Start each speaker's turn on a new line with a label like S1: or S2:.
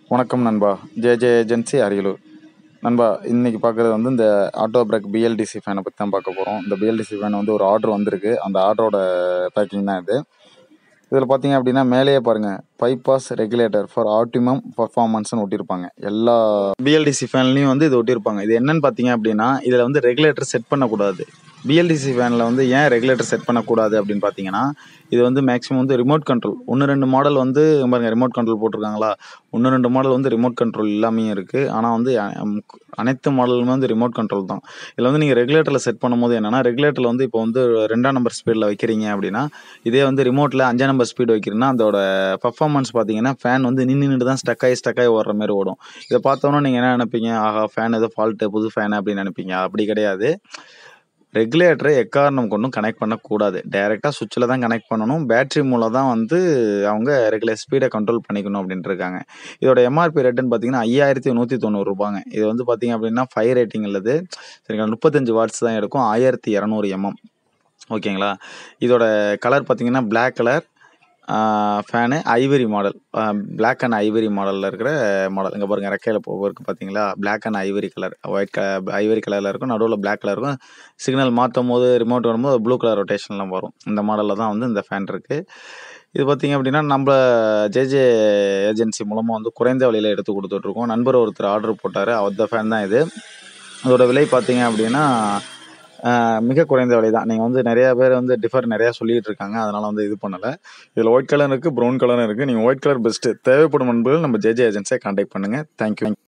S1: வணக்கம் நண்பா JJ agency Ariyalur நண்பா இன்னைக்கு பார்க்குறது வந்து இந்த ஆட்டோ பிரேக் பிஎல்டிசி ஃபேனை பற்றி தான் பார்க்க போகிறோம் இந்த பிஎல்டிசி ஃபேன் வந்து ஒரு ஆர்டர் வந்திருக்கு அந்த ஆர்டரோட பேக்கிங் தான் இது இதில் பார்த்தீங்க அப்படின்னா மேலேயே பாருங்கள் பைபாஸ் ரெகுலேட்டர் ஃபார் ஆப்டிமம் பர்ஃபார்மன்ஸ்னு ஒட்டியிருப்பாங்க எல்லா பிஎல்டிசி ஃபேன்லையும் வந்து இது ஒட்டியிருப்பாங்க இது என்னன்னு பார்த்தீங்க அப்படின்னா இதில் வந்து ரெகுலேட்டர் செட் பண்ணக்கூடாது பிஎல்டிசி ஃபேனில் வந்து ஏன் ரெகுலேட்டர் செட் பண்ணக்கூடாது அப்படின்னு பார்த்தீங்கன்னா இது வந்து மேக்ஸிமம் வந்து ரிமோட் கண்ட்ரோல் ஒன்று ரெண்டு மாடல் வந்து பாருங்க ரிமோட் கண்ட்ரோல் போட்டிருக்காங்களா ஒன்று ரெண்டு மாடல் வந்து ரிமோட் கண்ட்ரோல் இல்லாமையும் இருக்குது ஆனால் வந்து அ- முக்- அனைத்து மாடலுமே வந்து ரிமோட் கண்ட்ரோல் தான் இதில் வந்து நீங்கள் ரெகுலேட்டரில் செட் பண்ணும்போது என்னன்னா ரெகுலேட்டரில் வந்து இப்போ வந்து ரெண்டாம் நம்பர் ஸ்பீடில் வைக்கிறீங்க அப்படின்னா இதே வந்து ரிமோட்டில் அஞ்சாம் நம்பர் ஸ்பீடு வைக்கிறீங்கன்னா அதோட பர்ஃபார்மன்ஸ் பார்த்தீங்கன்னா ஃபேன் வந்து நின்று நின்று தான் ஸ்டக் ஆகி ஸ்டக் ஆகி ஓடுற மாதிரி ஓடும் இதை பார்த்தோன்னா நீங்கள் என்ன நினைப்பீங்க ஆஹா ஃபேன் ஏதோ ஃபால்ட்டு புது ஃபேன் அப்படின்னு நினைப்பீங்க அப்படி கிடையாது ரெகுலேட்டரை எக்காரணம் கொண்டும் கனெக்ட் பண்ணக்கூடாது டைரெக்டாக சுவிட்சில் தான் கனெக்ட் பண்ணணும் பேட்டரி மூலம் தான் வந்து அவங்க ரெகுலர் ஸ்பீடை கண்ட்ரோல் பண்ணிக்கணும் அப்படின்ட்டு இருக்காங்க இதோட எம்ஆர்பி ரேட்டுன்னு பார்த்தீங்கன்னா ஐயாயிரத்தி நூற்றி தொண்ணூறு ரூபாங்க இது வந்து பார்த்தீங்க அப்படின்னா ஃபைவ் ரேட்டிங் உள்ளது சரிங்களா முப்பத்தஞ்சு வாட்ஸ் தான் எடுக்கும் ஆயிரத்தி இரநூறு எம்எம் ஓகேங்களா இதோட கலர் பார்த்தீங்கன்னா Black colour fan ivory model Black and ivory மாடலில் இருக்கிற மாடல் இங்கே பாருங்கள் ரெக்கையில் போக இருக்குது பார்த்தீங்களா Black and ivory colour white colour ivory கலரில் இருக்கும் நடுவில் Black கலர் இருக்கும் சிக்னல் மாற்றும் போது ரிமோட் வரும்போது ப்ளூ கலர் ரொட்டேஷன்லாம் வரும் இந்த மாடலில் தான் வந்து இந்த ஃபேன் இருக்குது இது பார்த்தீங்க அப்படின்னா நம்ம ஜேஜே ஏஜென்சி மூலமாக வந்து குறைந்த விலையில் எடுத்து கொடுத்துட்ருக்கோம் நண்பர் ஒருத்தர் ஆர்டர் போட்டார் அந்த ஃபேன் தான் இது அதோட விலை பார்த்தீங்க அப்படின்னா ஆஹ், மிக குறைந்த விலை தான் நீங்கள் வந்து நிறைய பேர் வந்து டிஃபர் நிறையா சொல்லிட்டு இருக்காங்க அதனால் வந்து இது பண்ணலை இதில் ஒயிட் கலர் இருக்குது ப்ரௌன் கலரும் இருக்குது நீங்கள் ஒயிட் கலர் பெஸ்ட்டு தேவைப்படும் நண்பர்கள் நம்ம ஜேஜே ஏஜென்சியை கான்டாக்ட் பண்ணுங்கள் தேங்க்யூ